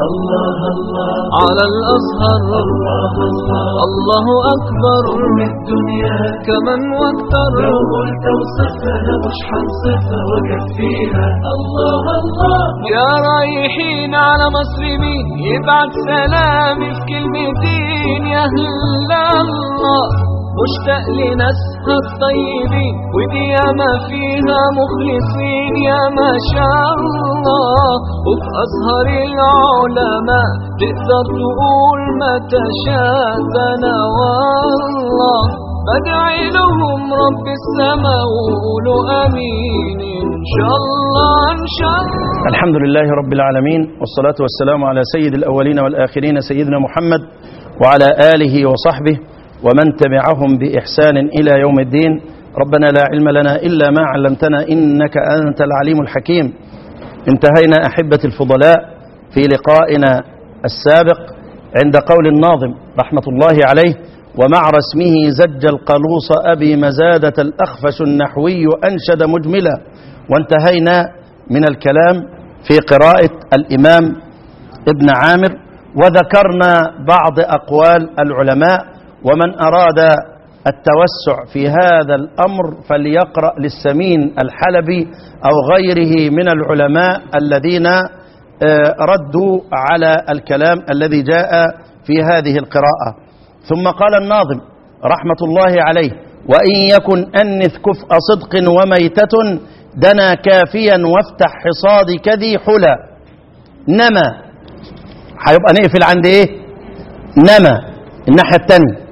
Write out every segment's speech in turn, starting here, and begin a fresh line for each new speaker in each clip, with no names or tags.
الله الله
على الأزهر
الله الله
الله أكبر
من الدنيا
كمن واكتر
لو قلت وصفها مش حنصفها وكفيها الله الله
يا رايحين على مسلمين يبعت سلامي في كلمتين يا أهل الله مشتاق لناسها الطيبين ودي ياما فيها مخلصين يا ما شاء الله وفي أزهر العلماء تقدر تقول ما تشاء ده أنا والله بدعي لهم رب السماء وقولوا امين ان شاء الله ان شاء الله
الحمد لله رب العالمين والصلاة والسلام على سيد الأولين والآخرين سيدنا محمد وعلى آله وصحبه ومن تبعهم بإحسان إلى يوم الدين ربنا لا علم لنا إلا ما علمتنا إنك أنت العليم الحكيم انتهينا أحبة الفضلاء في لقائنا السابق عند قول الناظم رحمة الله عليه ومع رسمه زج القلوص أبي مزادة الأخفش النحوي أنشد مجملا وانتهينا من الكلام في قراءة الإمام ابن عامر وذكرنا بعض أقوال العلماء ومن أراد التوسع في هذا الأمر فليقرأ للسمين الحلبي أو غيره من العلماء الذين آه، ردوا على الكلام الذي جاء في هذه القراءة ثم قال الناظم رحمة الله عليه وإن يكن أنث كفء صدق وميتة دنا كافيا وافتح حصاد كذي حلى نما هيبقى نقفل عند ايه نما الناحية التانية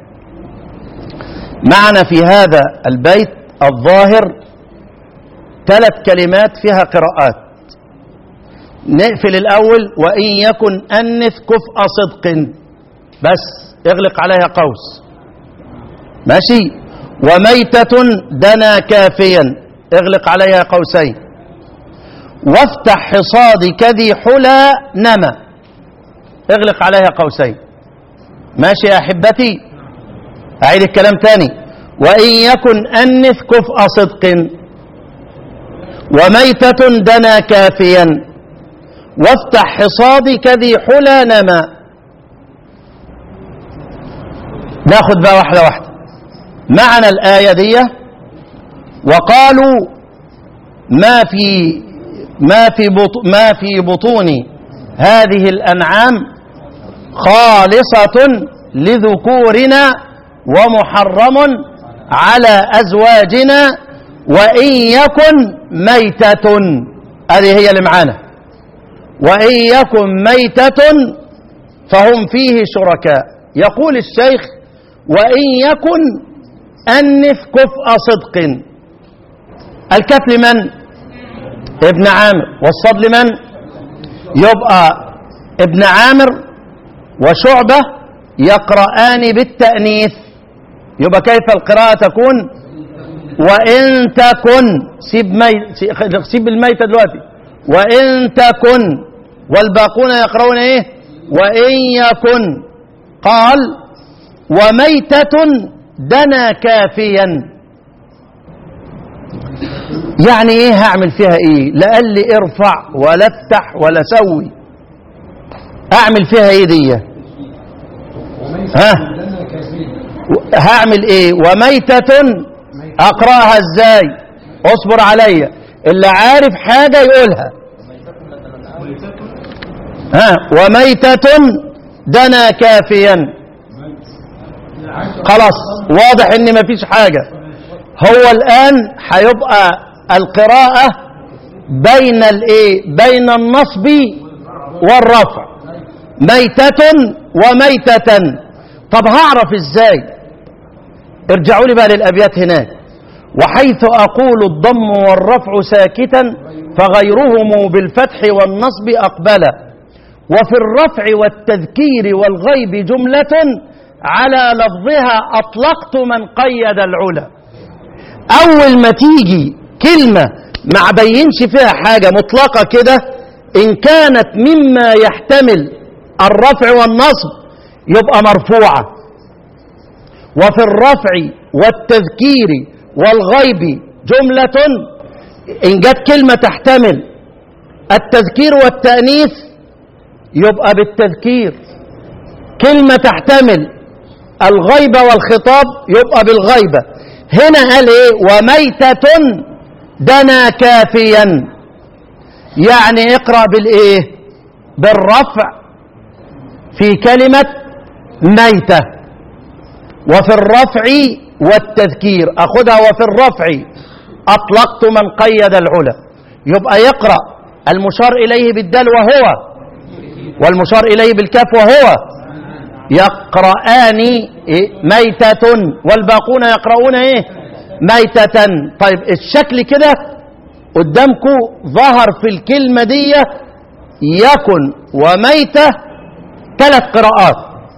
معنا في هذا البيت الظاهر ثلاث كلمات فيها قراءات نقفل الأول وإن يكن أنث كفء صدق بس اغلق عليها قوس ماشي وميتة دنا كافيا اغلق عليها قوسين وافتح حصاد كذي حلى نما اغلق عليها قوسين ماشي يا أحبتي أعيد الكلام تاني وإن يكن أنث كفء صدق وميتة دنا كافيا وافتح حصاد كذي حلى نما ناخذ بقى واحدة واحدة معنى الآية دي وقالوا ما في ما في بط ما في بطون هذه الأنعام خالصة لذكورنا ومحرم على أزواجنا وإن يكن ميتة هذه هي اللي معانا وإن يكن ميتة فهم فيه شركاء يقول الشيخ وإن يكن أنف كفء صدق الكف لمن ابن عامر والصد لمن يبقى ابن عامر وشعبة يقرآن بالتأنيث يبقى كيف القراءة تكون وإن تكن سيب, مي... سيب الميتة دلوقتي وإن تكن والباقون يقرؤون إيه وإن يكن قال وميتة دنا كافيا يعني ايه هعمل فيها ايه لا قال لي ارفع ولا افتح ولا سوي اعمل فيها ايه دي ها هعمل ايه وميتة اقرأها ازاي اصبر عليا اللي عارف حاجة يقولها ها وميتة دنا كافيا خلاص واضح ان مفيش حاجة هو الان هيبقى القراءة بين الايه بين النصب والرفع ميتة وميتة طب هعرف ازاي ارجعوا لي بقى للابيات هناك وحيث اقول الضم والرفع ساكتا فغيرهم بالفتح والنصب اقبلا وفي الرفع والتذكير والغيب جملة على لفظها أطلقت من قيد العلا أول ما تيجي كلمة ما بينش فيها حاجة مطلقة كده إن كانت مما يحتمل الرفع والنصب يبقى مرفوعة وفي الرفع والتذكير والغيب جملة إن جت كلمة تحتمل التذكير والتأنيث يبقى بالتذكير كلمة تحتمل الغيبة والخطاب يبقى بالغيبة هنا قال ايه وميتة دنا كافيا يعني اقرأ بالايه بالرفع في كلمة ميتة وفي الرفع والتذكير أخذها وفي الرفع أطلقت من قيد العلا يبقى يقرأ المشار إليه بالدال وهو والمشار إليه بالكاف وهو يقرآن إيه؟ ميتة والباقون يقرؤون إيه ميتة طيب الشكل كده قدامكم ظهر في الكلمة دي يكن وميتة ثلاث قراءات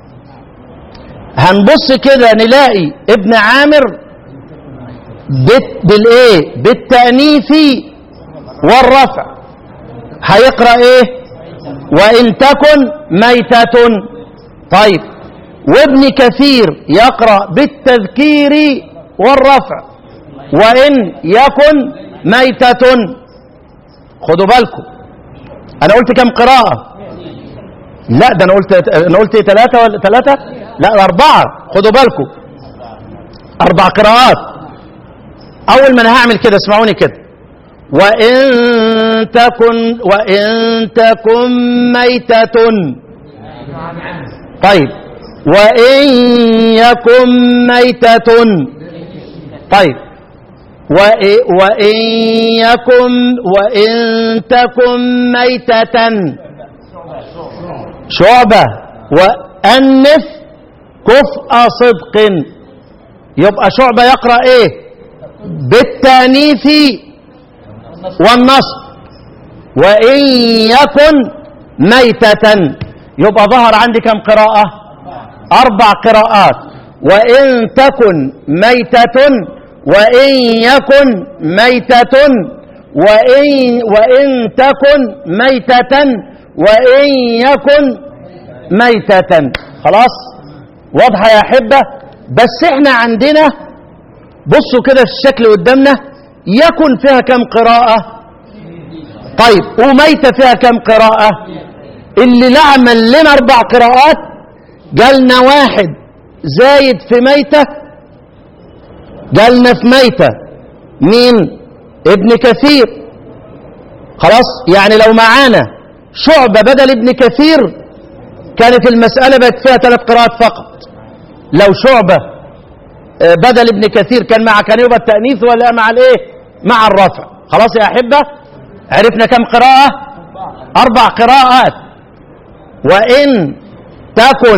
هنبص كده نلاقي ابن عامر بت بالايه بالتأنيث والرفع هيقرأ ايه وإن تكن ميتة طيب وابن كثير يقرأ بالتذكير والرفع وإن يكن ميتة خدوا بالكم أنا قلت كم قراءة لا ده أنا قلت أنا قلت ثلاثة ولا ثلاثة لا أربعة خدوا بالكم أربع قراءات أول ما أنا هعمل كده اسمعوني كده وإن تكن وإن تكن ميتة طيب وإن يكن ميتة طيب وإ- وإن يكن وإن تكن ميتة شعبة وأنف كفء صدق يبقى شعبة يقرأ إيه بالتانيث والنصب وإن يكن ميتة يبقى ظهر عندي كم قراءة أربع قراءات وإن تكن ميتة وإن يكن ميتة وإن وإن تكن ميتة وإن يكن ميتة خلاص واضحة يا أحبة بس احنا عندنا بصوا كده في الشكل قدامنا يكن فيها كم قراءة طيب وميتة فيها كم قراءة اللي لعمل لنا أربع قراءات جالنا واحد زايد في ميتة جالنا في ميتة مين ابن كثير خلاص يعني لو معانا شعبة بدل ابن كثير كانت المسألة بقت فيها ثلاث قراءات فقط لو شعبة آه، بدل ابن كثير كان مع كان يبقى التأنيث ولا مع الايه مع الرفع خلاص يا أحبة عرفنا كم قراءة أربع قراءات وإن تكن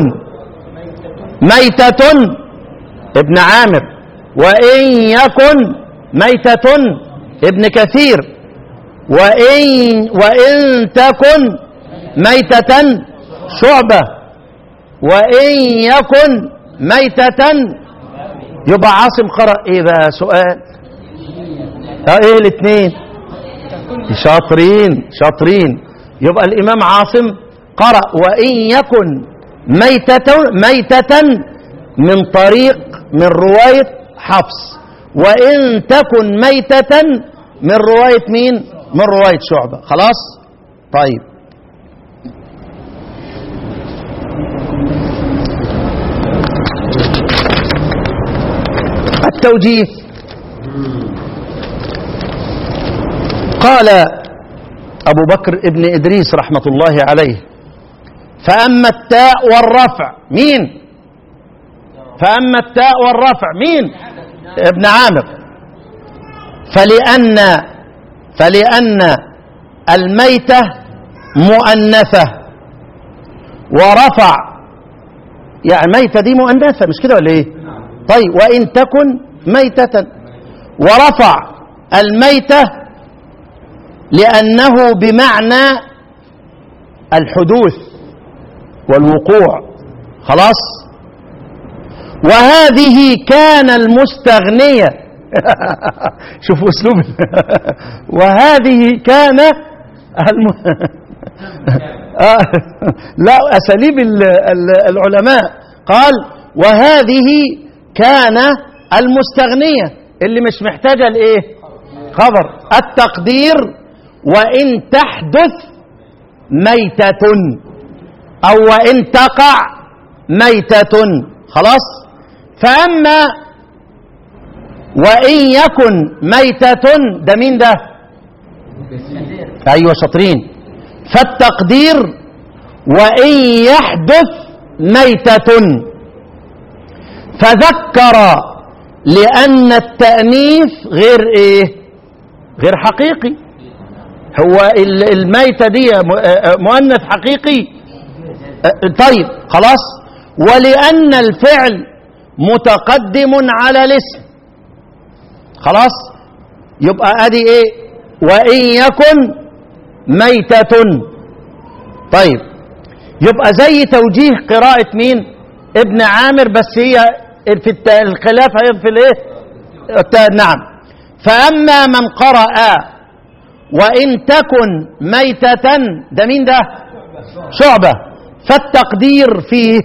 ميتة ابن عامر وإن يكن ميتة ابن كثير وإن وإن تكن ميتة شعبة وإن يكن ميتة يبقى عاصم قرأ إيه بقى سؤال اه إيه الاثنين شاطرين شاطرين يبقى الإمام عاصم قرأ وإن يكن ميتة ميتة من طريق من رواية حفص وإن تكن ميتة من رواية مين من رواية شعبة خلاص طيب التوجيه قال أبو بكر ابن إدريس رحمة الله عليه فأما التاء والرفع مين فأما التاء والرفع مين ابن عامر فلأن فلأن الميتة مؤنثة ورفع يعني ميتة دي مؤنثة مش كده ولا ايه طيب وإن تكن ميتة ورفع الميتة لأنه بمعنى الحدوث والوقوع خلاص وهذه كان المستغنية شوفوا اسلوب وهذه كان الم... آه، لا اساليب ال- ال- العلماء قال وهذه كان المستغنية اللي مش محتاجة لايه خبر التقدير وان تحدث ميتة أو وإن تقع ميتة خلاص فأما وإن يكن ميتة ده مين ده أيوة شاطرين فالتقدير وإن يحدث ميتة فذكر لأن التأنيث غير إيه غير حقيقي هو ال- الميتة دي م- آه، مؤنث حقيقي آه، طيب خلاص ولأن الفعل متقدم على الاسم خلاص يبقى ادي ايه وان يكن ميتة طيب يبقى زي توجيه قراءة مين ابن عامر بس هي في الت- الخلاف هي في الايه الت- نعم فأما من قرأ وإن تكن ميتة ده مين ده شعبة فالتقدير فيه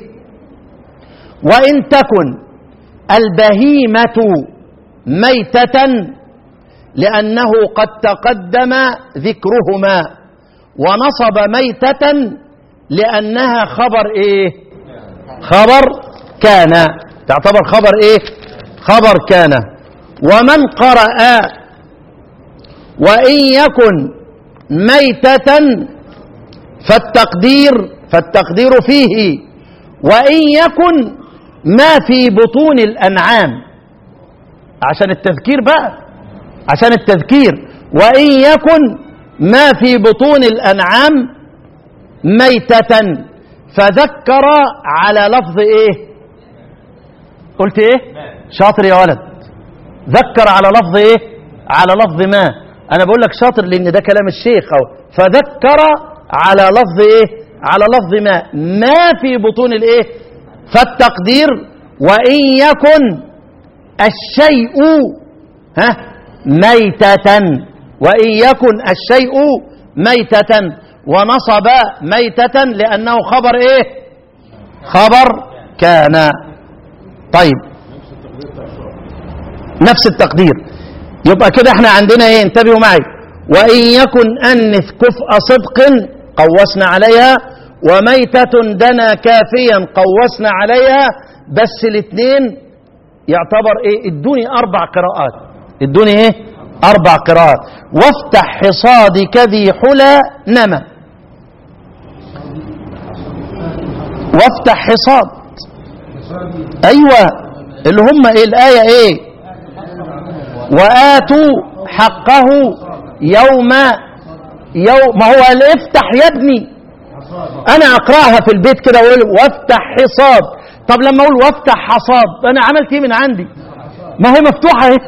وإن تكن البهيمة ميتة لأنه قد تقدم ذكرهما ونصب ميتة لأنها خبر إيه خبر كان تعتبر خبر إيه خبر كان ومن قرأ وإن يكن ميتة فالتقدير فالتقدير فيه وإن يكن ما في بطون الأنعام عشان التذكير بقى عشان التذكير وإن يكن ما في بطون الأنعام ميتة فذكر على لفظ إيه قلت إيه شاطر يا ولد ذكر على لفظ إيه على لفظ ما أنا بقول لك شاطر لأن ده كلام الشيخ أو فذكر على لفظ إيه على لفظ ما ما في بطون الإيه فالتقدير وإن يكن الشيء ها ميتة وإن يكن الشيء ميتة ونصب ميتة لأنه خبر إيه خبر كان طيب نفس التقدير يبقى كده احنا عندنا ايه انتبهوا معي وإن يكن أنث كفء صدق قوسنا عليها وميتة دنا كافيا قوسنا عليها بس الاثنين يعتبر ايه ادوني اربع قراءات ادوني ايه اربع قراءات وافتح حصادك ذي حلى نما وافتح حصاد ايوه اللي هم ايه الايه ايه واتوا حقه يوم يوم ما هو قال افتح يا ابني انا اقراها في البيت كده واقول وافتح حصاد طب لما اقول وافتح حصاد انا عملت ايه من عندي ما هي مفتوحه اهي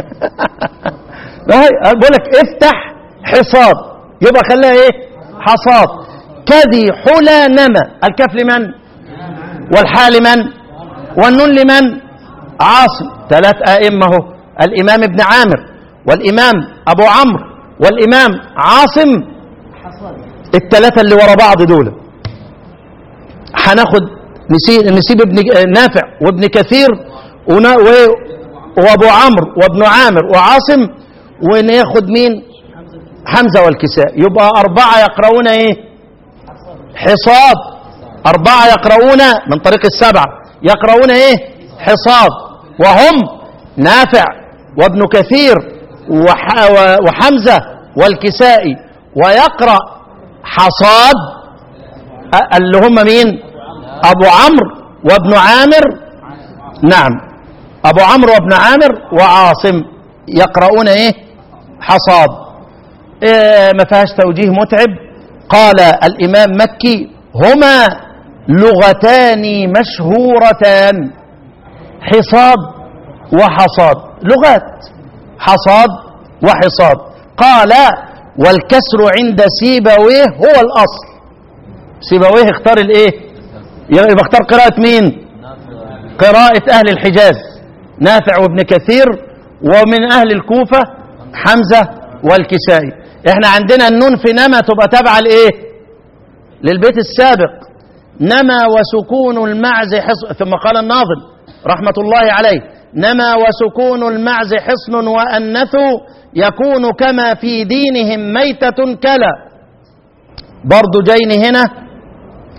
ما هي بقول لك افتح حصاد يبقى خليها ايه حصاد كذي حلى نما الكاف لمن والحاء لمن والنون لمن عاصم ثلاث ائمه اهو الامام ابن عامر والامام ابو عمرو والامام عاصم الثلاثه اللي ورا بعض دول هناخد نسيب, نسيب ابن نافع وابن كثير ونا- و- وابو عمرو وابن عامر وعاصم وناخد مين حمزه والكساء يبقى اربعه يقرؤون ايه حصاد اربعه يقرؤون من طريق السبعه يقرؤون ايه حصاد وهم نافع وابن كثير وح و- وحمزه والكسائي ويقرأ حصاد أ- اللي هم مين ابو عمرو وابن عامر نعم ابو عمرو وابن عامر وعاصم يقرؤون ايه حصاد إيه ما فيهاش توجيه متعب قال الامام مكي هما لغتان مشهورتان حصاد وحصاد لغات حصاد وحصاد قال والكسر عند سيبويه هو الاصل سيبويه اختار الايه يبقى اختار قراءة مين قراءة اهل الحجاز نافع وابن كثير ومن اهل الكوفة حمزة والكسائي احنا عندنا النون في نما تبقى تابعة لايه للبيت السابق نما وسكون المعز حصن ثم قال الناظم رحمة الله عليه نما وسكون المعز حصن وأنثوا يكون كما في دينهم ميتة كلا برضو جاين هنا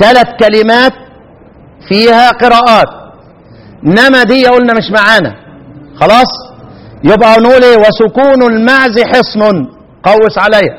ثلاث كلمات فيها قراءات انما دي قلنا مش معانا خلاص يبقى نقول ايه وسكون المعز حصن قوس عليها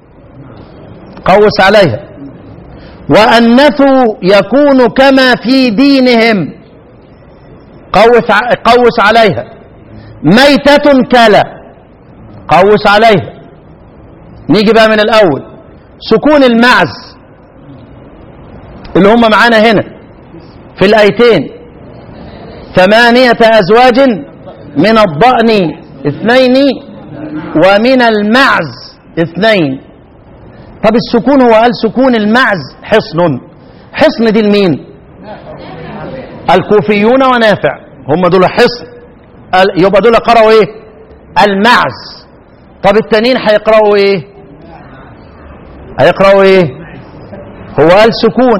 قوس عليها وأنثوا يكون كما في دينهم قوس ع- قوس عليها ميتة كلا قوس عليها نيجي بقى من الأول سكون المعز اللي هم معانا هنا في الآيتين ثمانية أزواج من الضأن اثنين ومن المعز اثنين طب السكون هو قال سكون المعز حصن حصن دي لمين الكوفيون ونافع هم دول حصن ال- يبقى دول قرأوا ايه المعز طب التانيين هيقرأوا ايه هيقرأوا ايه هو قال سكون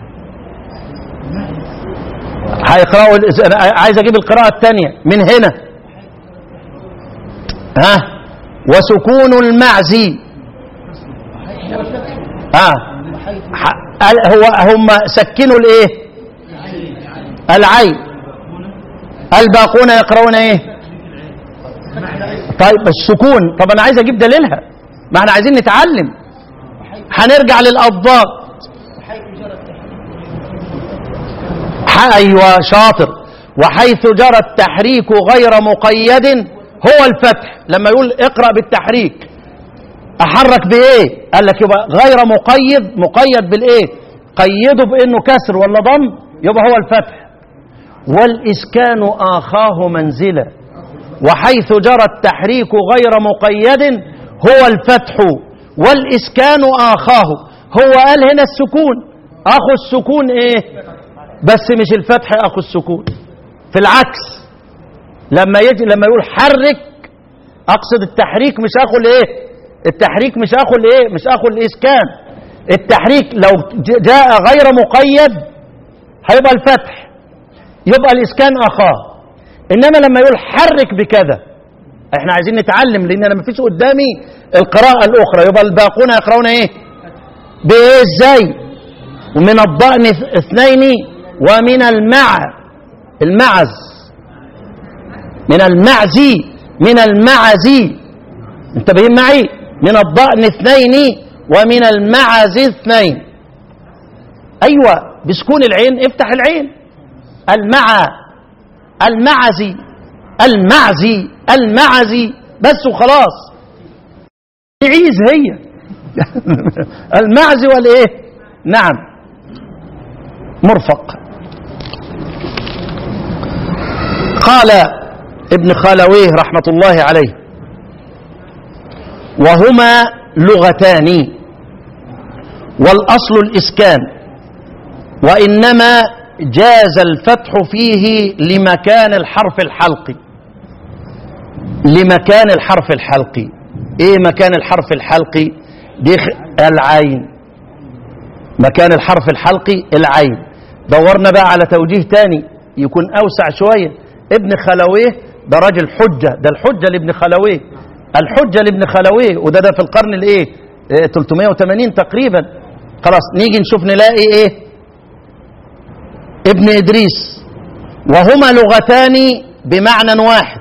هيقرأوا ال- أنا عايز اجيب القراءة الثانية من هنا ها وسكون المعزي اه ح- ال- هو هم سكنوا الايه العين الباقون يقرؤون ايه طيب السكون طب انا عايز اجيب دليلها ما احنا عايزين نتعلم هنرجع للاضداد ح- ايوه شاطر وحيث جرى التحريك غير مقيد هو الفتح لما يقول اقرا بالتحريك احرك بايه قال لك يبقى غير مقيد مقيد بالايه قيده بانه كسر ولا ضم يبقى هو الفتح والاسكان اخاه منزلا وحيث جرى التحريك غير مقيد هو الفتح والاسكان اخاه هو قال هنا السكون اخو السكون ايه بس مش الفتح اخو السكون في العكس لما يجي لما يقول حرك اقصد التحريك مش اخو الايه التحريك مش اخو الايه مش اخو الاسكان التحريك لو ج- جاء غير مقيد هيبقى الفتح يبقى الاسكان اخاه انما لما يقول حرك بكذا احنا عايزين نتعلم لان انا مفيش قدامي القراءه الاخرى يبقى الباقون يقرؤون ايه بايه ازاي ومن الضأن اث- اثنين ومن المع المعز من المعزي من المعزي انتبهين معي من الضأن اثنين ومن المعز اثنين ايوه بسكون العين افتح العين المع المعزي المعزي المعزي بس وخلاص تعيز هي المعزي والايه نعم مرفق قال ابن خالويه رحمه الله عليه وهما لغتان والاصل الاسكان وانما جاز الفتح فيه لمكان الحرف الحلقي لمكان الحرف الحلقي ايه مكان الحرف الحلقي دي خ- العين مكان الحرف الحلقي العين دورنا بقى على توجيه تاني يكون اوسع شويه ابن خلويه ده راجل حجه ده الحجه لابن خلويه الحجه لابن خلويه وده ده في القرن الايه إيه، 380 تقريبا خلاص نيجي نشوف نلاقي ايه ابن ادريس وهما لغتان بمعنى واحد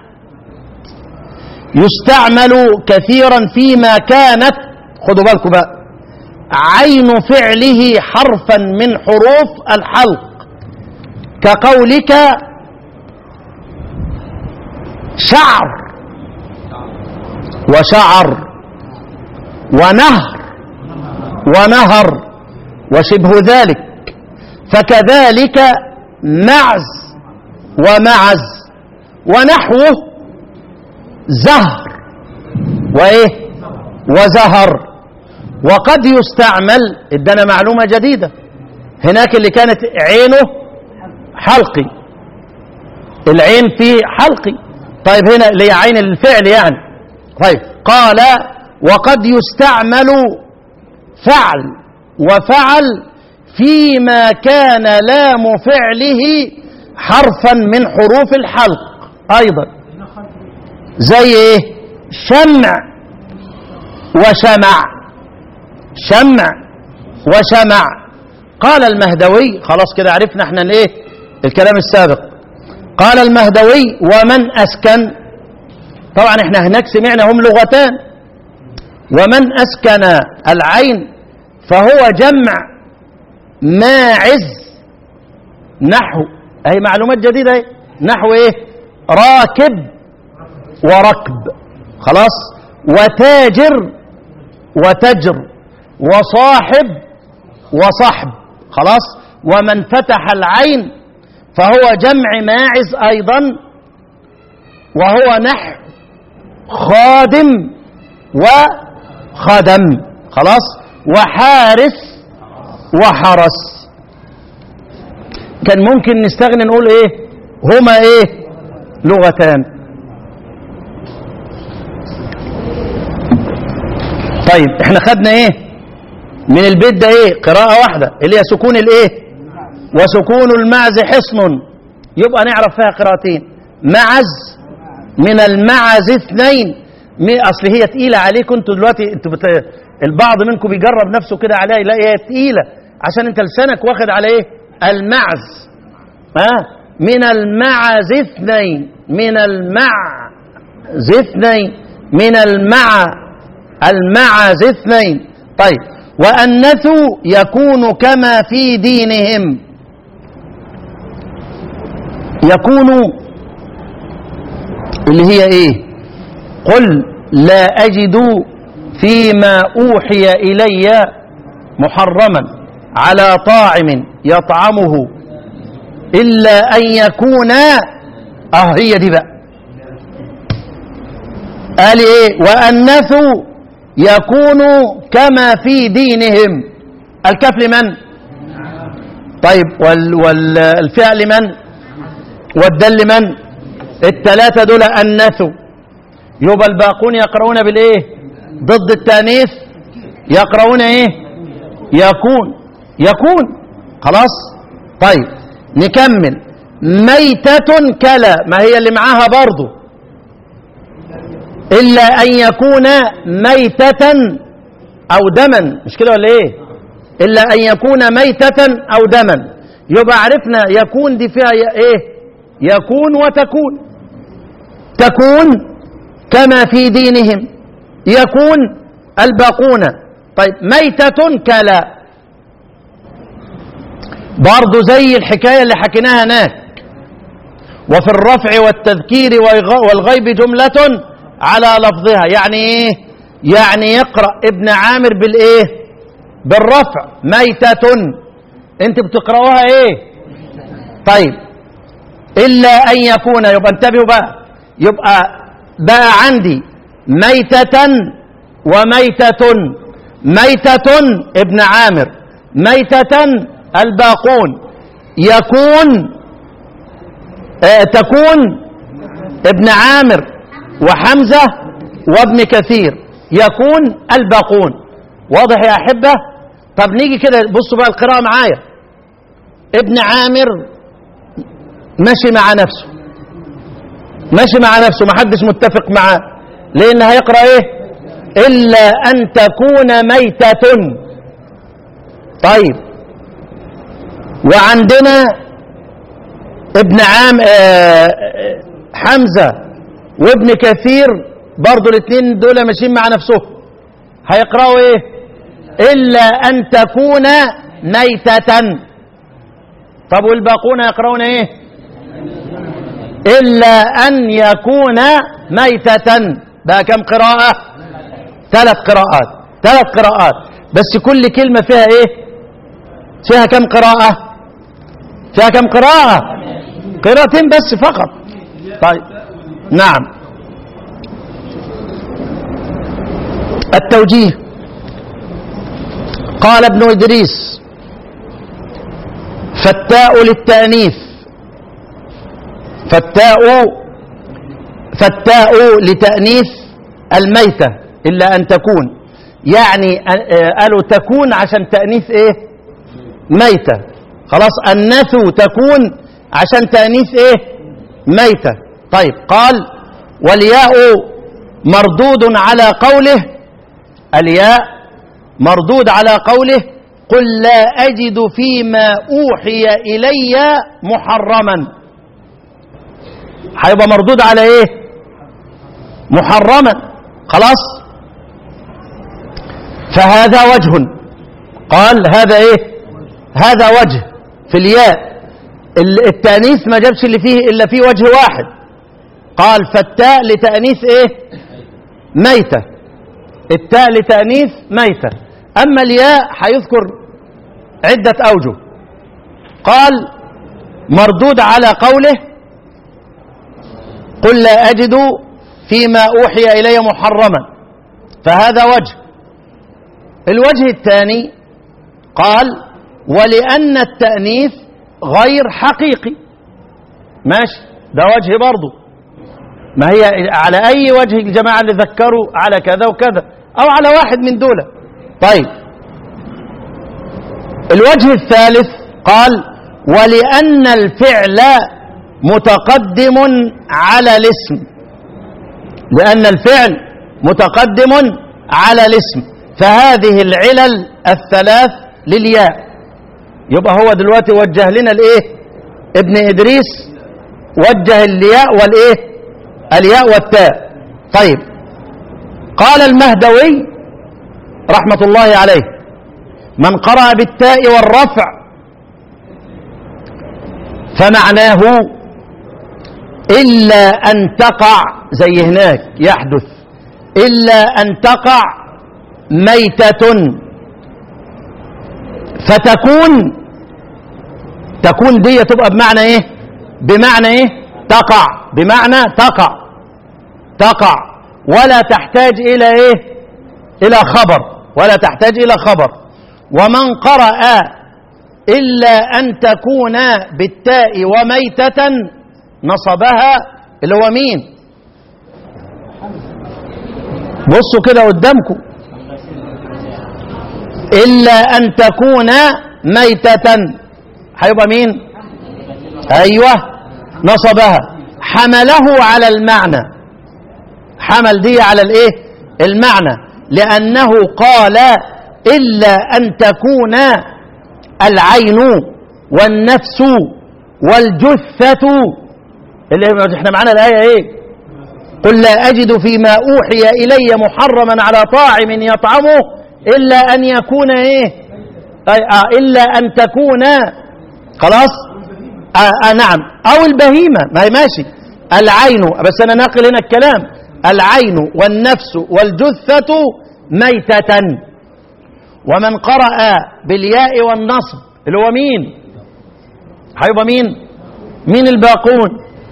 يستعمل كثيرا فيما كانت خدوا بالكم بقى عين فعله حرفا من حروف الحلق كقولك شعر وشعر ونهر ونهر وشبه ذلك فكذلك معز ومعز ونحوه زهر وايه وزهر وقد يستعمل ادانا معلومه جديده هناك اللي كانت عينه حلقي العين فيه حلقي طيب هنا اللي هي عين الفعل يعني طيب قال وقد يستعمل فعل وفعل فيما كان لام فعله حرفا من حروف الحلق ايضا زي ايه شمع وشمع شمع وشمع قال المهدوي خلاص كده عرفنا احنا الايه الكلام السابق قال المهدوي ومن أسكن طبعا احنا هناك سمعنا هم لغتان ومن أسكن العين فهو جمع ماعز نحو اهي معلومات جديدة اهي نحو ايه راكب وركب خلاص وتاجر وتجر وصاحب وصحب خلاص ومن فتح العين فهو جمع ماعز ايضا وهو نحو خادم وخدم خلاص وحارس وحرس كان ممكن نستغني نقول ايه هما ايه لغتان طيب احنا خدنا ايه من البيت ده ايه قراءة واحدة اللي هي سكون الايه وسكون المعز حصن يبقى نعرف فيها قراءتين معز من المعز اثنين مي- اصل هي تقيلة عليكم انتوا دلوقتي انتوا بت... البعض منكم بيجرب نفسه كده عليها يلاقي هي تقيلة عشان انت لسانك واخد على ايه المعز ها من المعز اثنين من المعز اثنين من المع المعز اثنين طيب وأنثوا يكون كما في دينهم يكون اللي هي ايه قل لا أجد فيما أوحي إلي محرما على طاعم يطعمه إلا أن يكون اه هي دي بقى قال ايه وأنثوا يكون كما في دينهم الكف لمن طيب وال والفعل من والدل من الثلاثة دول أنثوا يبقى الباقون يقرؤون بالإيه ضد التانيث يقرؤون إيه يكون يكون خلاص طيب نكمل ميتة كلا ما هي اللي معاها برضه إلا أن يكون ميتة أو دما مش كده ولا إيه إلا أن يكون ميتة أو دما يبقى عرفنا يكون دي فيها ي- إيه يكون وتكون تكون كما في دينهم يكون الباقون طيب ميتة كلا برضو زي الحكاية اللي حكيناها هناك وفي الرفع والتذكير والغ- والغيب جملة على لفظها يعني ايه يعني يقرأ ابن عامر بالايه بالرفع ميتة انت بتقرأوها ايه طيب إلا أن يكون يبقى انتبهوا بقى يبقى بقى عندي ميتة وميتة ميتة ابن عامر ميتة الباقون يكون آه تكون ابن عامر وحمزة وابن كثير يكون الباقون واضح يا أحبة طب نيجي كده بصوا بقى القراءة معايا ابن عامر ماشي مع نفسه ماشي مع نفسه ما حدش متفق معاه لأن هيقرأ إيه إلا أن تكون ميتة طيب وعندنا ابن عام آه، آه، حمزة وابن كثير برضو الاثنين دول ماشيين مع نفسهم هيقرأوا ايه إلا أن تكون ميتة طب والباقون يقرؤون ايه إلا أن يكون ميتة بقى كم قراءة ثلاث قراءات ثلاث قراءات بس كل كلمة فيها ايه فيها كم قراءة فيها كم قراءة قراءتين بس فقط طيب نعم التوجيه قال ابن إدريس فالتاء للتأنيث فالتاء فالتاء لتأنيث الميتة إلا أن تكون يعني آه، قالوا تكون عشان تأنيث إيه ميتة خلاص النثو تكون عشان تأنيث إيه ميتة طيب قال والياء مردود على قوله الياء مردود على قوله قل لا أجد فيما أوحي إلي محرما هيبقى مردود على إيه محرما خلاص فهذا وجه قال هذا إيه هذا وجه في الياء ال- التأنيث ما جابش اللي فيه إلا فيه وجه واحد قال فالتاء لتأنيث إيه ميتة التاء لتأنيث ميتة أما الياء هيذكر عدة أوجه قال مردود على قوله قل لا أجد فيما أوحي إلي محرما فهذا وجه الوجه الثاني قال ولأن التأنيث غير حقيقي ماشي ده وجه برضه ما هي على أي وجه الجماعة اللي ذكروا على كذا وكذا أو على واحد من دول طيب الوجه الثالث قال ولأن الفعل متقدم على الاسم لأن الفعل متقدم على الاسم فهذه العلل الثلاث للياء يبقى هو دلوقتي وجه لنا الايه ابن ادريس وجه الياء والايه الياء والتاء طيب قال المهدوي رحمة الله عليه من قرأ بالتاء والرفع فمعناه إلا أن تقع زي هناك يحدث إلا أن تقع ميتة فتكون تكون دي تبقى بمعنى ايه بمعنى ايه تقع بمعنى تقع تقع ولا تحتاج الى ايه الى خبر ولا تحتاج الى خبر ومن قرأ إلا أن تكون بالتاء وميتة نصبها اللي هو مين بصوا كده قدامكم إلا أن تكون ميتة هيبقى مين أيوة نصبها حمله على المعنى حمل دي على الايه المعنى لأنه قال إلا أن تكون العين والنفس والجثة اللي احنا معانا الآية ايه قل لا أجد فيما أوحي إلي محرما على طاعم يطعمه إلا أن يكون إيه أي آه إلا أن تكون خلاص آه آه نعم أو البهيمة ما هي ماشي العين بس أنا ناقل هنا الكلام العين والنفس والجثة ميتة ومن قرأ بالياء والنصب اللي هو مين هيبقى مين مين الباقون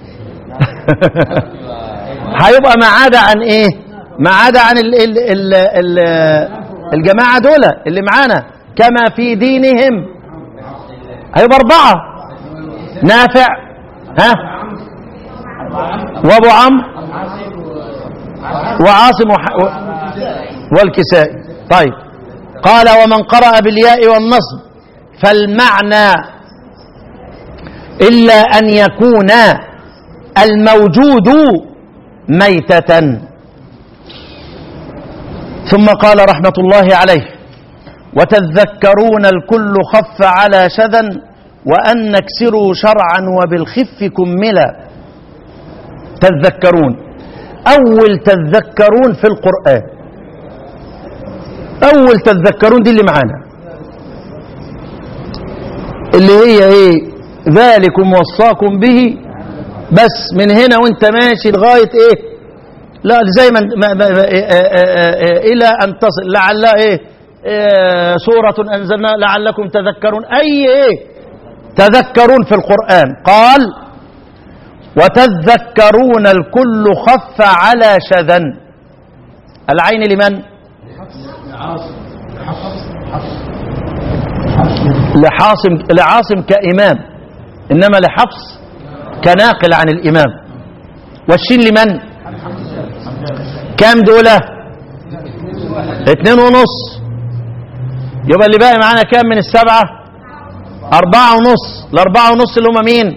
هيبقى ما عدا عن ايه ما عدا عن ال ال ال ال الجماعة دول اللي معانا كما في دينهم هيبقى أربعة نافع ها وابو عمرو وعاصم وح... و... والكسائي طيب قال ومن قرأ بالياء والنصب فالمعنى إلا أن يكون الموجود ميتة ثم قال رحمة الله عليه وتذكرون الكل خف على شذا وأن نكسروا شرعا وبالخف كملا تذكرون أول تذكرون في القرآن أول تذكرون دي اللي معانا اللي هي إيه ذلكم وصاكم به بس من هنا وانت ماشي لغاية إيه لا زي ما ما- ما- ما- إيه- إيه- إيه- إيه- إلى أن تصل لعل إيه إيه، سورة أنزلنا لعلكم تذكرون أي إيه تذكرون في القرآن قال وتذكرون الكل خف على شذا العين لمن لحاصم لعاصم كإمام إنما لحفص كناقل عن الإمام والشين لمن كام دولة اتنين ونص يبقى اللي باقي معانا كام من السبعة أربعة ونص الأربعة ونص اللي هم مين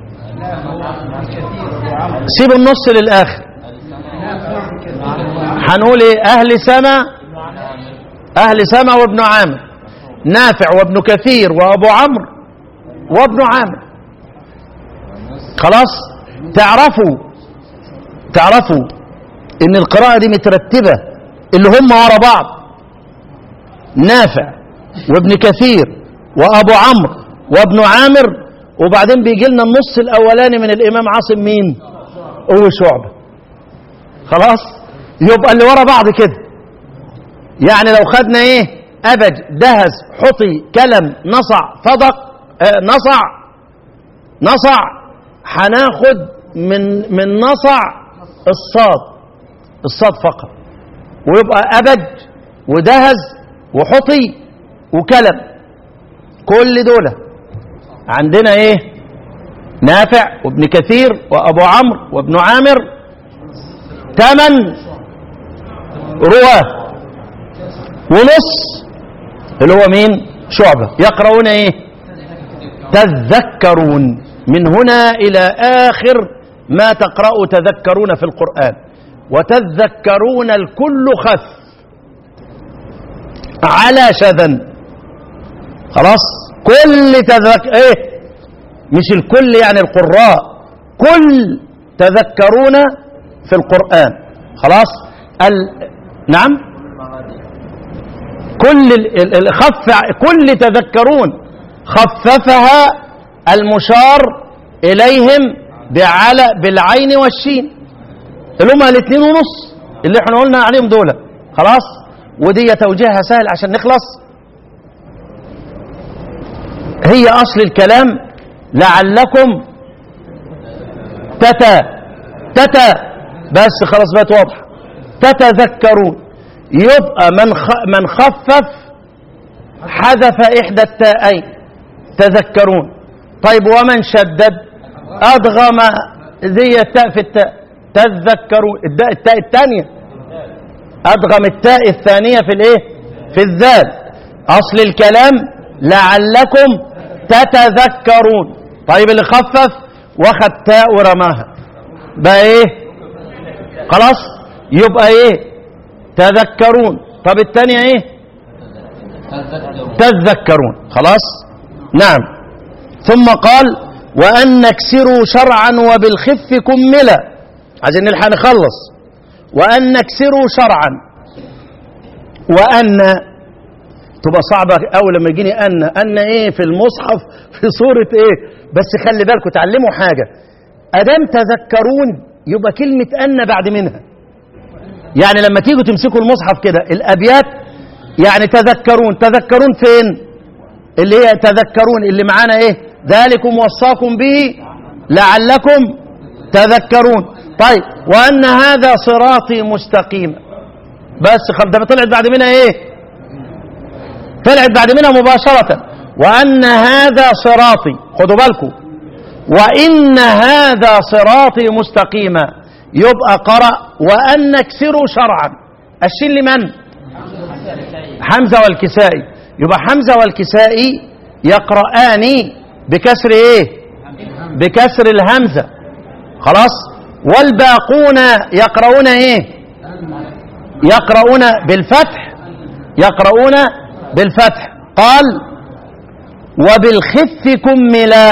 سيبوا النص للآخر هنقول ايه أهل سما أهل سما وابن عامر نافع وابن كثير وابو عمرو وابن عامر خلاص تعرفوا تعرفوا ان القراءة دي مترتبة اللي هم ورا بعض نافع وابن كثير وابو عمرو وابن عامر وبعدين بيجي لنا النص الاولاني من الامام عاصم مين هو شعبة خلاص يبقى اللي ورا بعض كده يعني لو خدنا ايه ابج دهز حطي كلم نصع صدق آه نصع نصع هناخد من من نصع الصاد الصاد فقط ويبقى ابج ودهز وحطي وكلم كل دول عندنا ايه نافع وابن كثير وابو عمرو وابن عامر ثمن رواه ونص اللي هو مين شعبة يقرؤون ايه تذكرون من هنا الى اخر ما تقرأوا تذكرون في القرآن وتذكرون الكل خف على شذا خلاص كل تذك ايه مش الكل يعني القراء كل تذكرون في القرآن خلاص ال... نعم كل ال... ال... خف كل تذكرون خففها المشار إليهم بعلى بالعين والشين اللي هما الاثنين ونص اللي احنا قلنا عليهم دول خلاص ودي توجيهها سهل عشان نخلص هي أصل الكلام لعلكم تتا تتا بس خلاص بقت واضحة تتذكرون يبقى من خ... من خفف حذف إحدى التاءين تذكرون طيب ومن شدد أدغم زي التاء في التاء تذكرون التاء التاء الثانية أدغم التاء الثانية في الإيه في الذال أصل الكلام لعلكم تتذكرون طيب اللي خفف واخد تاء ورماها بقى ايه خلاص يبقى ايه تذكرون طب الثانية ايه تذكرون خلاص نعم ثم قال وأن نكسروا شرعا وبالخف كملا عايزين نلحق نخلص وأن نكسروا شرعا وأن تبقى صعبة أوي لما يجيني أن أن إيه في المصحف في صورة إيه بس خلي بالكم تعلموا حاجة أدام تذكرون يبقى كلمة أن بعد منها يعني لما تيجوا تمسكوا المصحف كده الأبيات يعني تذكرون تذكرون فين اللي هي تذكرون اللي معانا إيه ذلكم وصاكم به لعلكم تذكرون طيب وأن هذا صراطي مستقيم بس خل ده طلعت بعد منها إيه طلعت بعد منها مباشرة وأن هذا صراطي خدوا بالكم وإن هذا صراطي مستقيما يبقى قرأ وأن نكسروا شرعا الشين لمن حمزة والكسائي يبقى حمزة والكسائي يقرآن بكسر ايه بكسر الهمزة خلاص والباقون يقرؤون ايه يقرؤون بالفتح يقرؤون بالفتح قال وبالخف كملا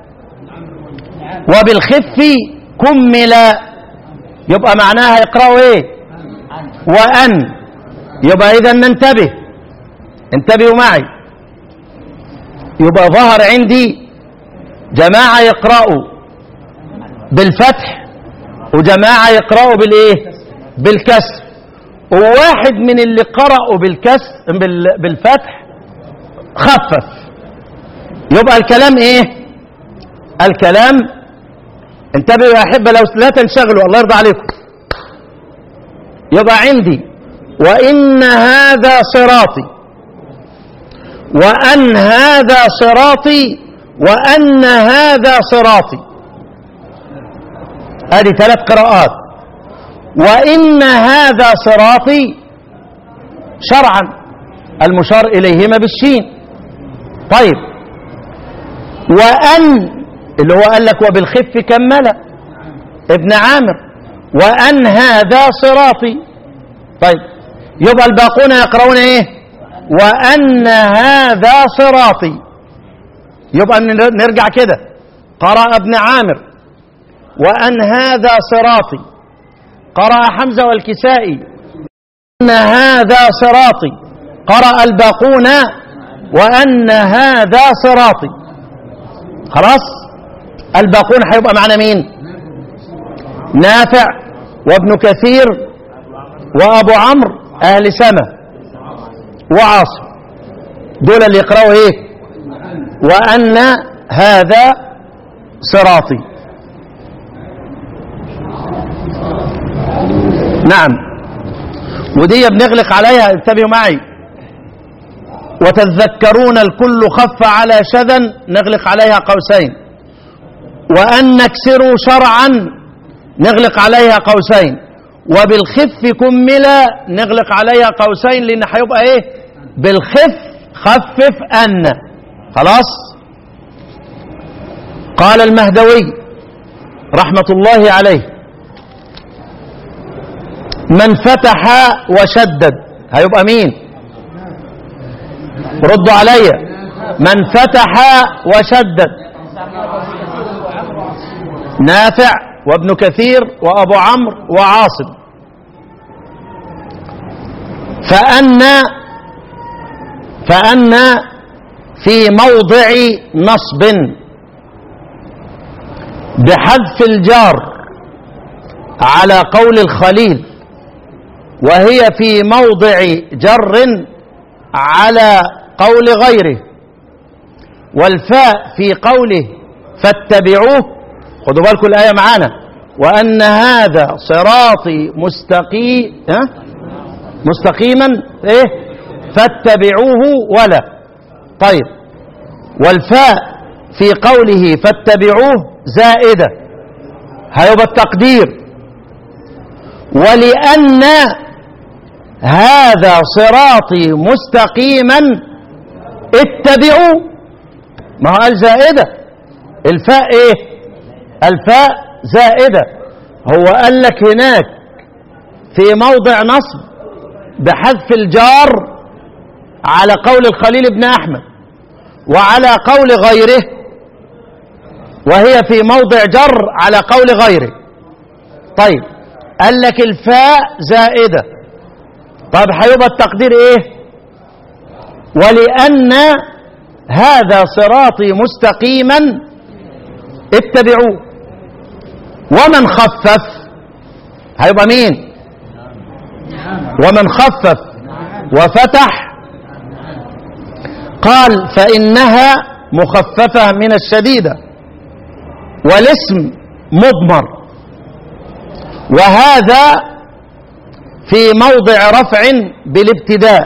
وبالخف كملا يبقى معناها يقرأوا ايه وأن يبقى إذا ننتبه انتبهوا معي يبقى ظهر عندي جماعة يقرأوا بالفتح وجماعة يقرأوا بالإيه بالكسر وواحد من اللي قرأوا بالكسر بال- بالفتح خفف يبقى الكلام ايه الكلام انتبهوا يا احبه لو لا تنشغلوا الله يرضى عليكم يبقى عندي وان هذا صراطي وان هذا صراطي وان هذا صراطي هذه ثلاث قراءات وان هذا صراطي شرعا المشار اليهما بالشين طيب وأن اللي هو قال لك وبالخف كمل ابن عامر وأن هذا صراطي طيب يبقى الباقون يقرؤون ايه وأن هذا صراطي يبقى ن- نرجع كده قرأ ابن عامر وأن هذا صراطي قرأ حمزة والكسائي أن هذا صراطي قرأ الباقون وأن هذا صراطي خلاص الباقون هيبقى معنا مين نافع وابن كثير وأبو عمرو أهل سما وعاصم دول اللي يقرأوا إيه وأن هذا صراطي نعم ودي بنغلق عليها انتبهوا معي وتذكرون الكل خف على شذا نغلق عليها قوسين وأن نكسروا شرعا نغلق عليها قوسين وبالخف كملا نغلق عليها قوسين لأن هيبقى إيه بالخف خفف أن خلاص قال المهدوي رحمة الله عليه من فتح وشدد هيبقى مين ردوا عليا من فتح وشدد نافع وابن كثير وابو عمرو وعاصم فأن فأن في موضع نصب بحذف الجار على قول الخليل وهي في موضع جر على قول غيره والفاء في قوله فاتبعوه خدوا بالكم الآية معانا وأن هذا صراطي مستقي ها؟ مستقيما إيه فاتبعوه ولا طيب والفاء في قوله فاتبعوه زائدة هيبقى التقدير ولأن هذا صراطي مستقيما اتبعوا ما هو قال زائدة الفاء ايه الفاء زائدة هو قال لك هناك في موضع نصب بحذف الجار على قول الخليل بن أحمد وعلى قول غيره وهي في موضع جر على قول غيره طيب قال لك الفاء زائدة طيب هيبقى التقدير ايه ولأن هذا صراطي مستقيما اتبعوه ومن خفف هيبقى مين ومن خفف وفتح قال فإنها مخففة من الشديدة والاسم مضمر وهذا في موضع رفع بالابتداء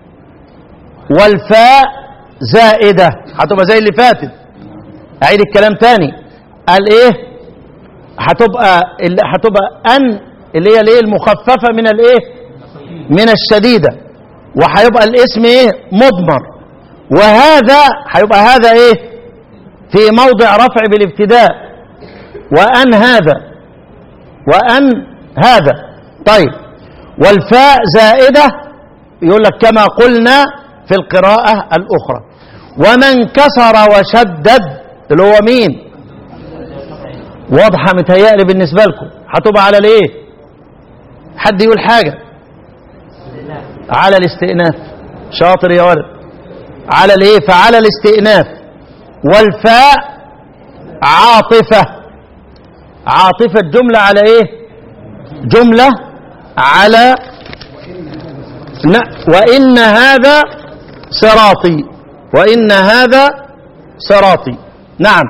والفاء زائدة هتبقى زي اللي فاتت أعيد الكلام تاني قال إيه هتبقى اللي هتبقى أن اللي هي الإيه المخففة من الإيه من الشديدة وهيبقى الاسم إيه مضمر وهذا هيبقى هذا إيه في موضع رفع بالابتداء وأن هذا وأن هذا طيب والفاء زائدة يقول لك كما قلنا في القراءة الأخرى ومن كسر وشدد اللي هو مين واضحة متهيألي بالنسبة لكم هتبقى على الايه حد يقول حاجة على الاستئناف شاطر يا ولد على الايه فعلى الاستئناف والفاء عاطفة عاطفة جملة على ايه جملة على ن- وإن هذا صراطي وإن هذا صراطي نعم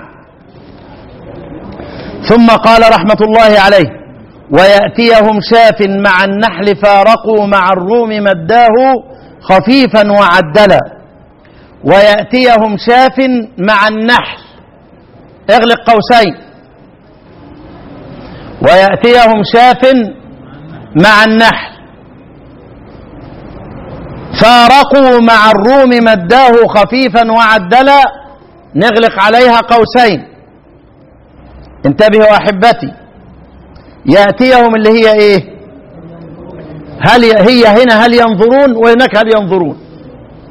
ثم قال رحمة الله عليه ويأتيهم شاف مع النحل فارقوا مع الروم مداه خفيفا وعدلا ويأتيهم شاف مع النحل اغلق قوسين ويأتيهم شاف مع النحل فارقوا مع الروم مداه خفيفا وعدلا نغلق عليها قوسين انتبهوا احبتي ياتيهم اللي هي ايه هل ي- هي هنا هل ينظرون وهناك هل ينظرون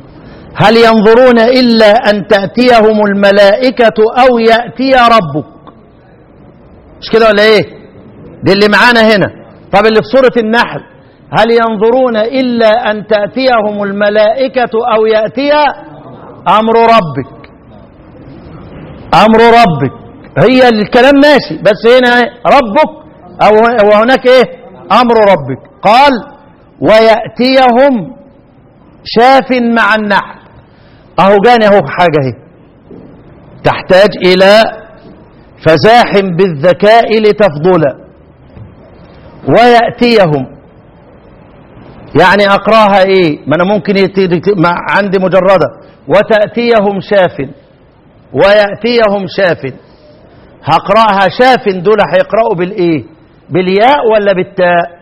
هل ينظرون إلا أن تأتيهم الملائكة أو يأتي ربك مش كده ولا إيه دي اللي معانا هنا طب اللي في سورة النحل هل ينظرون إلا أن تأتيهم الملائكة أو يأتي أمر ربك أمر ربك هي الكلام ماشي بس هنا إيه؟ ربك أو وهناك إيه أمر ربك قال ويأتيهم شاف مع النحل أهو جاني أهو حاجة اهي تحتاج إلى فزاحم بالذكاء لتفضل ويأتيهم يعني أقراها إيه ما أنا ممكن يت- مع عندي مجردة وتأتيهم شاف ويأتيهم شاف هقرأها شاف دول هيقرأوا بالإيه بالياء ولا بالتاء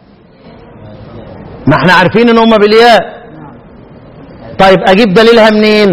ما احنا عارفين ان هم بالياء طيب اجيب دليلها منين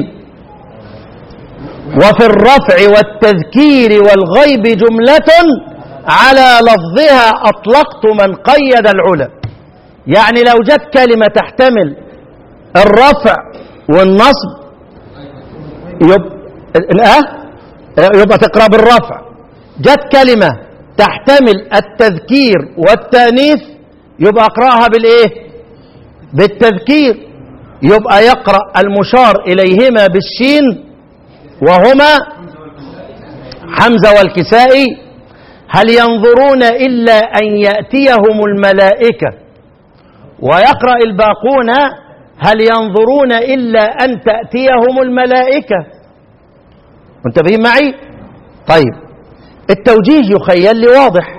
وفي الرفع والتذكير والغيب جملة على لفظها أطلقت من قيد العلا يعني لو جت كلمة تحتمل الرفع والنصب يبقى الأه يبقى تقرأ بالرفع جت كلمة تحتمل التذكير والتأنيث يبقى اقرأها بالإيه بالتذكير يبقى يقرأ المشار إليهما بالشين وهما حمزة والكسائي هل ينظرون إلا أن يأتيهم الملائكة ويقرأ الباقون هل ينظرون إلا أن تأتيهم الملائكة منتبهين معي طيب التوجيه يخيل لي واضح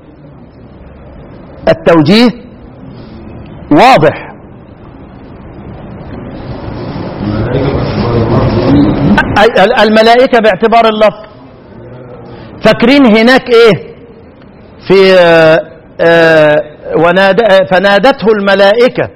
التوجيه واضح ال- الملائكة باعتبار اللفظ فاكرين هناك ايه في آه، آه، وناد آه، فنادته الملائكة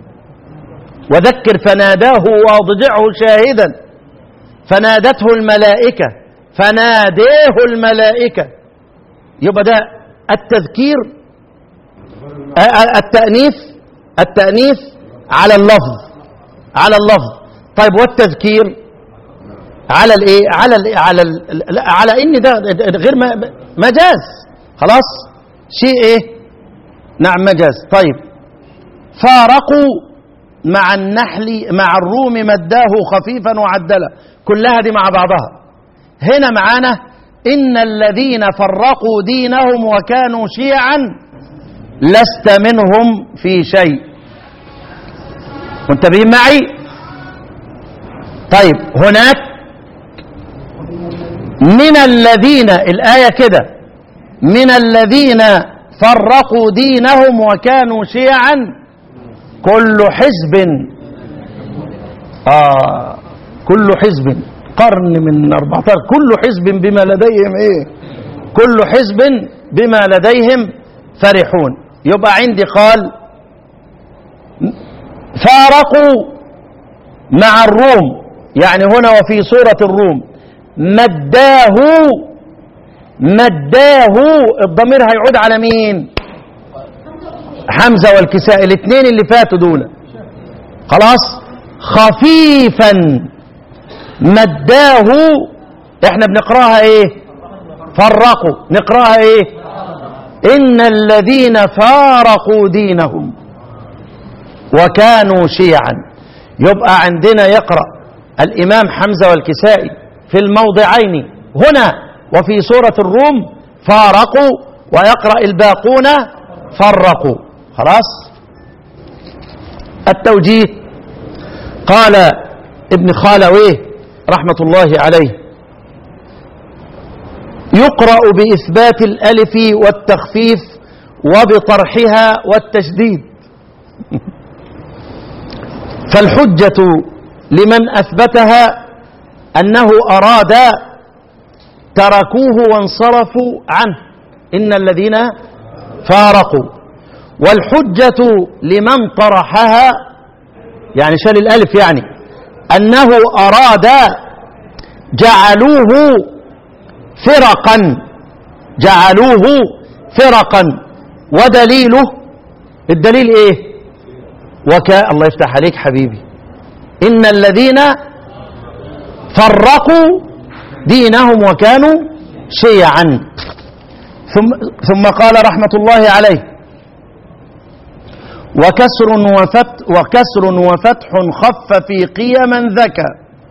وذكر فناداه واضجعه شاهدا فنادته الملائكة فناديه الملائكة يبقى ده التذكير آه، آه، التأنيث التأنيث على اللفظ على اللفظ طيب والتذكير على الايه على ال على ال لا، على ان ده ده غير م- مجاز خلاص شيء ايه نعم مجاز طيب فارقوا مع النحل مع الروم مداه خفيفا وعدلا كلها دي مع بعضها هنا معانا ان الذين فرقوا دينهم وكانوا شيعا لست منهم في شيء منتبهين معي طيب هناك من الذين الآية كده من الذين فرقوا دينهم وكانوا شيعا كل حزب آه كل حزب قرن من 14 كل حزب بما لديهم ايه كل حزب بما لديهم فرحون يبقى عندي قال فارقوا مع الروم يعني هنا وفي سورة الروم مداه مداه الضمير هيعود على مين حمزة والكساء الاثنين اللي فاتوا دول خلاص خفيفا مداه احنا بنقراها ايه فرقوا نقراها ايه ان الذين فارقوا دينهم وكانوا شيعا يبقى عندنا يقرأ الإمام حمزة والكسائي في الموضعين هنا وفي سورة الروم فارقوا ويقرأ الباقون فرقوا خلاص التوجيه قال ابن خالويه رحمة الله عليه يقرأ بإثبات الألف والتخفيف وبطرحها والتشديد فالحجة لمن أثبتها أنه أراد تركوه وانصرفوا عنه إن الذين فارقوا والحجة لمن طرحها يعني شال الألف يعني أنه أراد جعلوه فرقا جعلوه فرقا ودليله الدليل ايه وكا الله يفتح عليك حبيبي إن الذين فرقوا دينهم وكانوا شيعا ثم, ثم قال رحمة الله عليه وكسر وفتح, وكسر وفتح خف في قيما ذكى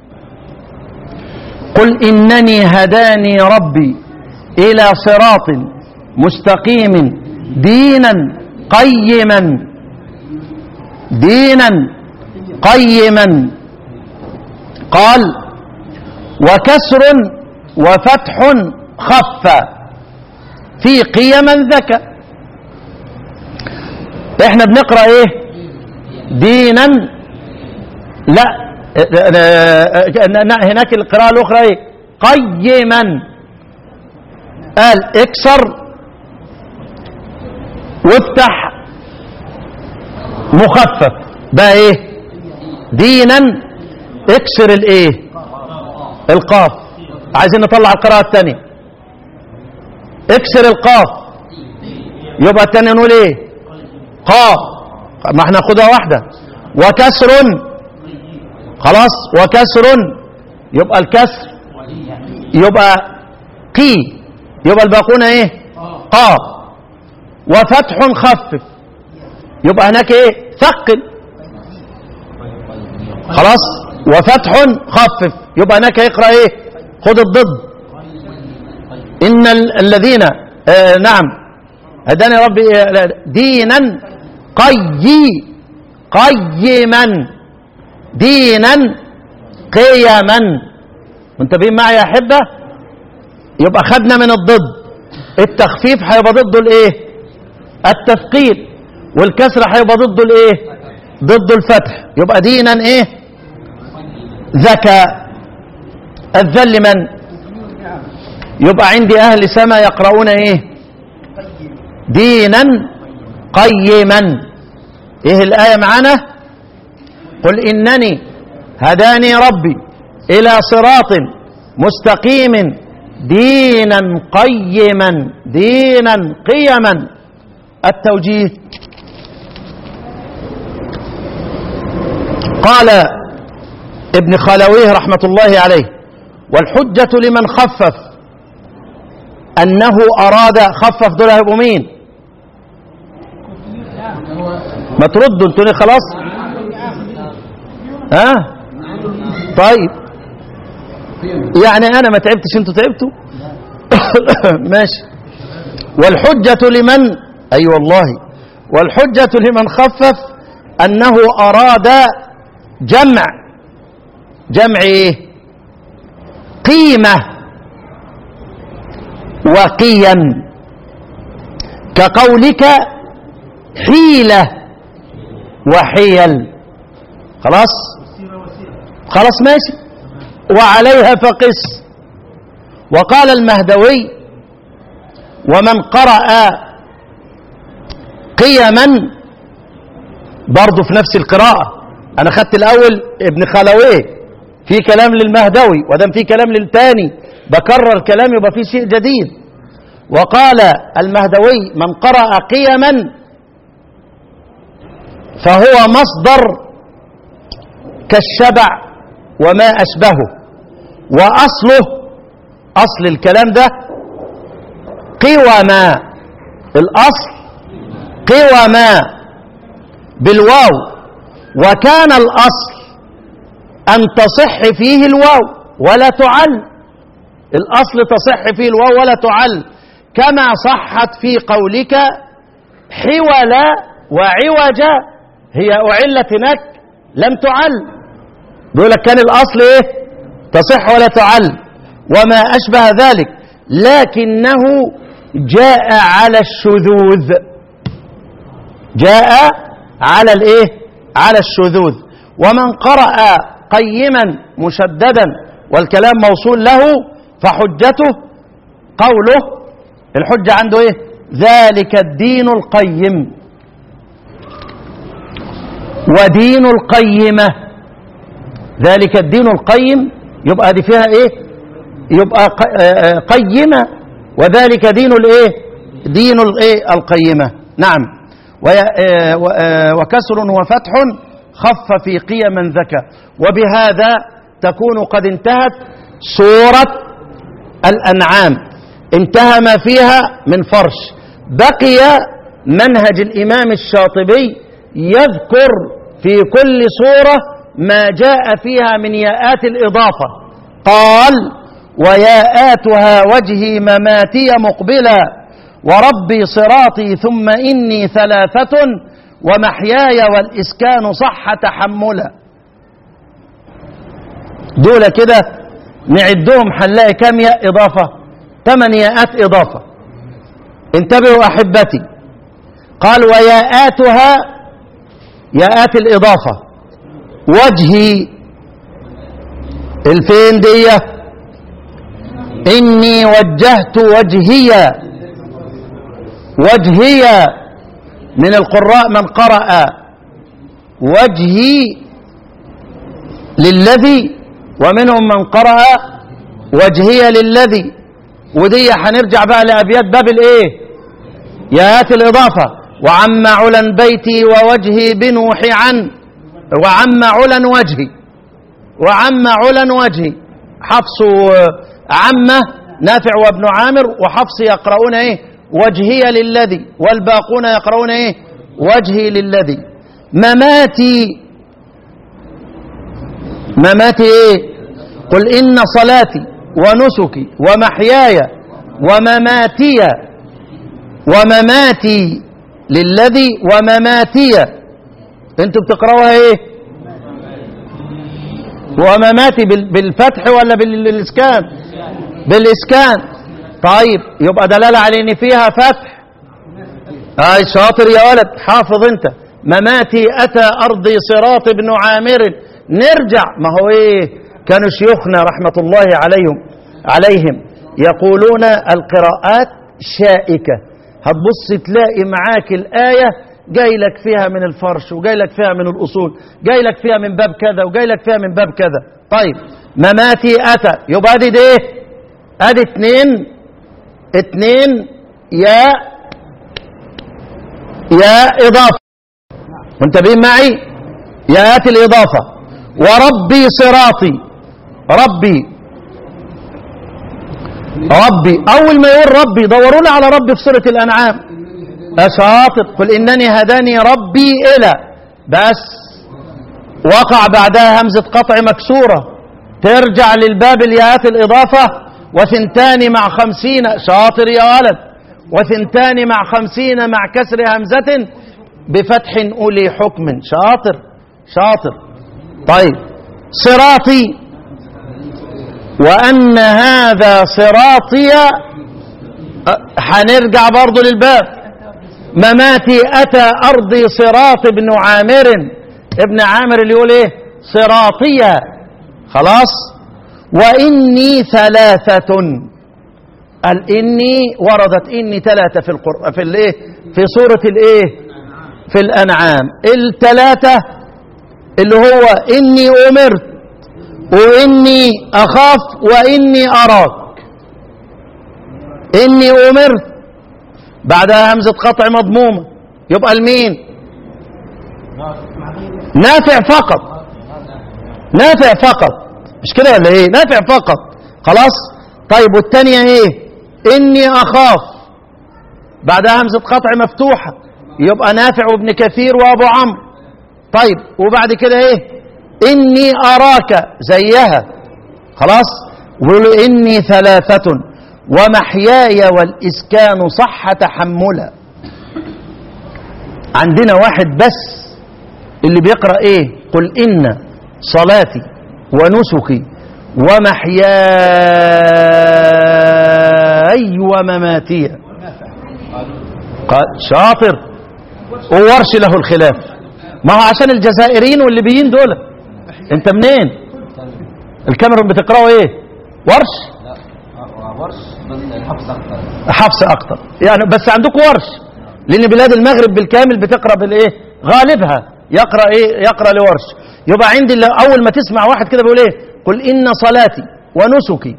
قل إنني هداني ربي إلى صراط مستقيم دينا قيما دينا قيما قال وكسر وفتح خف في قيما ذكى احنا بنقرا ايه دينا لا هناك القراءه الاخرى ايه قيما قال اكسر وافتح مخفف بقى ايه دينا اكسر الايه القاف عايزين نطلع القراءة الثانية اكسر القاف يبقى الثانية نقول ايه قاف ما احنا ناخدها واحدة وكسر خلاص وكسر يبقى الكسر يبقى قي يبقى الباقون ايه قاف وفتح خفف يبقى هناك ايه ثقل خلاص وفتح خفف يبقى هناك يقرا ايه خد الضد ان ال- الذين آه نعم هداني ربي آه، دينا قي قيما دينا قيما منتبهين معي يا احبه يبقى خدنا من الضد التخفيف هيبقى ضده الايه التثقيل والكسر هيبقى ضده الايه ضد الفتح يبقى دينا ايه ذكى الذل من يبقى عندي اهل سما يقرؤون ايه دينا قيما ايه الايه معانا قل انني هداني ربي الى صراط مستقيم دينا قيما دينا قيما التوجيه قال ابن خلويه رحمة الله عليه والحجة لمن خفف أنه أراد خفف دول هيبقوا مين ما تردوا انتوا ليه خلاص ها طيب يعني انا ما تعبتش انتوا تعبتوا ماشي والحجة لمن اي أيوة والله والحجة لمن خفف انه اراد جمع جمع ايه قيمة وقيم كقولك حيلة وحيل خلاص خلاص ماشي وعليها فقس وقال المهدوي ومن قرأ قيما برضه في نفس القراءة أنا خدت الأول ابن خلويه في كلام للمهدوي ودام في كلام للتاني بكرر كلام يبقى في شيء جديد وقال المهدوي من قرأ قيما فهو مصدر كالشبع وما أشبهه وأصله أصل الكلام ده قوما الأصل قوما بالواو وكان الأصل أن تصح فيه الواو ولا تعل الأصل تصح فيه الواو ولا تعل كما صحت في قولك حول وعوج هي أعلت هناك لم تعل بيقول لك كان الأصل إيه تصح ولا تعل وما أشبه ذلك لكنه جاء على الشذوذ جاء على الإيه على الشذوذ ومن قرأ قيما مشددا والكلام موصول له فحجته قوله الحجة عنده ايه ذلك الدين القيم ودين القيمة ذلك الدين القيم يبقى دي فيها ايه يبقى ق- آه، آه، قيمة وذلك دين الايه دين الايه القيمة نعم وي- آه، و- آه، وكسر وفتح خف في قيما ذكى وبهذا تكون قد انتهت سورة الأنعام انتهى ما فيها من فرش بقي منهج الإمام الشاطبي يذكر في كل سورة ما جاء فيها من ياءات الإضافة قال وياءاتها وجهي مماتي مقبلا وربي صراطي ثم إني ثلاثة ومحياي والإسكان صح تحملا دول كده نعدهم هنلاقي كم ياء إضافة ثمان ياءات إضافة انتبهوا أحبتي قال وياءاتها ياءات الإضافة وجهي الفين دي إني وجهت وجهي وجهي من القراء من قرأ وجهي للذي ومنهم من قرأ وجهي للذي ودي هنرجع بقى لأبيات باب الايه ياءات الإضافة وعم علا بيتي ووجهي بنوح عن وعم علا وجهي وعم علا وجهي حفص عمه نافع وابن عامر وحفص يقرؤون ايه وجهي للذي والباقون يقرؤون ايه وجهي للذي مماتي مماتي ايه قل ان صلاتي ونسكي ومحياي ومماتي ومماتي للذي ومماتي انتوا بتقرأوها ايه ومماتي بال- بالفتح ولا بالاسكان بالاسكان طيب يبقى دلالة على ان فيها فتح اي شاطر يا ولد حافظ انت مماتي اتى ارضي صراط ابن عامر نرجع ما هو ايه كانوا شيوخنا رحمة الله عليهم عليهم يقولون القراءات شائكة هتبص تلاقي معاك الآية جاي لك فيها من الفرش وجاي لك فيها من الأصول جاي لك فيها من باب كذا وجاي لك فيها من باب كذا طيب مماتي أتى يبقى ادي ده ايه ادي اتنين اتنين يا يا إضافة منتبهين معي ياءات الإضافة وربي صراطي ربي ربي أول ما يقول ربي دوروا لي على ربي في سورة الأنعام يا شاطر قل إنني هداني ربي إلى بس وقع بعدها همزة قطع مكسورة ترجع للباب الياءات الإضافة وثنتان مع خمسين شاطر يا ولد وثنتان مع خمسين مع كسر همزة بفتح أولي حكم شاطر شاطر طيب صراطي وأن هذا صراطي أه، هنرجع برضو للباب مماتي أتى أرضي صراط ابن عامر ابن عامر اللي يقول إيه صراطية خلاص وإني ثلاثة قال إني وردت إني ثلاثة في القرآن في الإيه في سورة الإيه في الأنعام الثلاثة اللي هو إني أمرت وإني أخاف وإني أراك إني أمرت بعدها همزة قطع مضمومة يبقى المين نافع فقط نافع فقط مش كده ولا ايه نافع فقط خلاص طيب والتانية ايه اني اخاف بعدها همزة قطع مفتوحة يبقى نافع وابن كثير وابو عمرو طيب وبعد كده ايه اني اراك زيها خلاص ويقولوا اني ثلاثة ومحياي والاسكان صح تحملا عندنا واحد بس اللي بيقرأ ايه قل ان صلاتي ونسكي ومحياي ومماتي قال شاطر وورش له الخلاف ما هو عشان الجزائريين والليبيين دول انت منين الكاميرون بتقرأوا ايه ورش
ورش بس الحفظ اكتر
حفص اكتر يعني بس عندكم ورش لان بلاد المغرب بالكامل بتقرا بالايه غالبها يقرا ايه يقرا لورش يبقى عندي اللي اول ما تسمع واحد كده بيقول ايه قل ان صلاتي ونسكي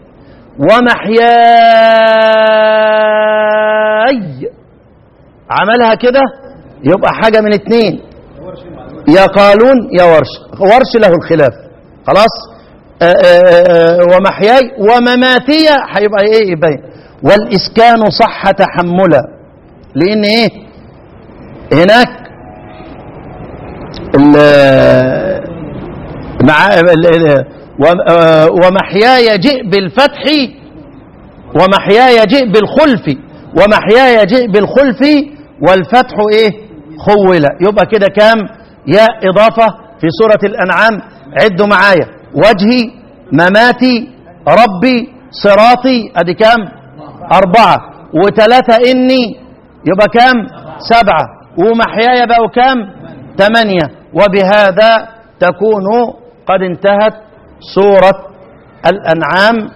ومحياي عملها كده يبقى حاجه من اتنين يا قالون يا ورش ورش له الخلاف خلاص آه، آه، آه، ومحياي ومماتي هيبقى ايه يبين والاسكان صح تحملا لان ايه هناك ال- مع ال- ال- و- آه، ومحياي جئ بالفتح ومحياي جئ بالخلف ومحياي جئ بالخلف والفتح ايه خول يبقى كده كام يا اضافه في سوره الانعام عدوا معايا وجهي مماتي ربي صراطي ادي كام اربعه وثلاثه اني يبقى كام سبعه ومحياي بقوا كام ثمانيه وبهذا تكون قد انتهت سوره الانعام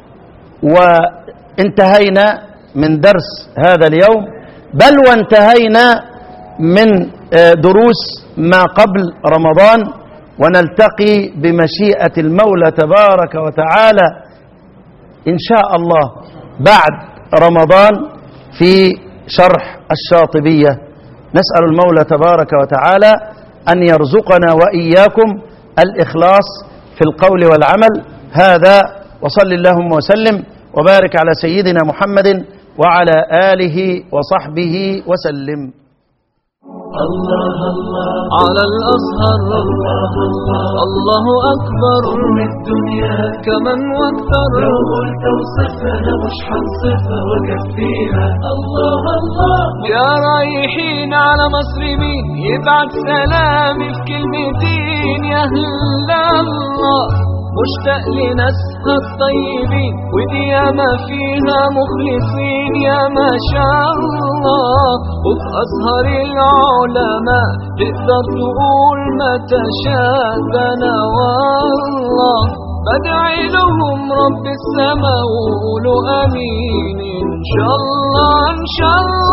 وانتهينا من درس هذا اليوم بل وانتهينا من آه، دروس ما قبل رمضان ونلتقي بمشيئة المولى تبارك وتعالى إن شاء الله بعد رمضان في شرح الشاطبية نسأل المولى تبارك وتعالى أن يرزقنا وإياكم الإخلاص في القول والعمل هذا وصل اللهم وسلم وبارك على سيدنا محمد وعلى آله وصحبه وسلم
الله الله
على الأزهر
الله الله
الله أكبر
قرم الدنيا
كمن واكثر
لو قلت اوصفها مش حنصفها وكفيها الله الله
يا رايحين على مصر مين يبعت سلامي في كلمتين يا هلا الله مشتاق لناسها الطيبين ودي ياما فيها مخلصين يا ما شاء الله وفي أزهر العلماء تقدر تقول ما تشاء ده أنا والله بدعي لهم رب السماء وقولوا امين ان شاء الله ان شاء الله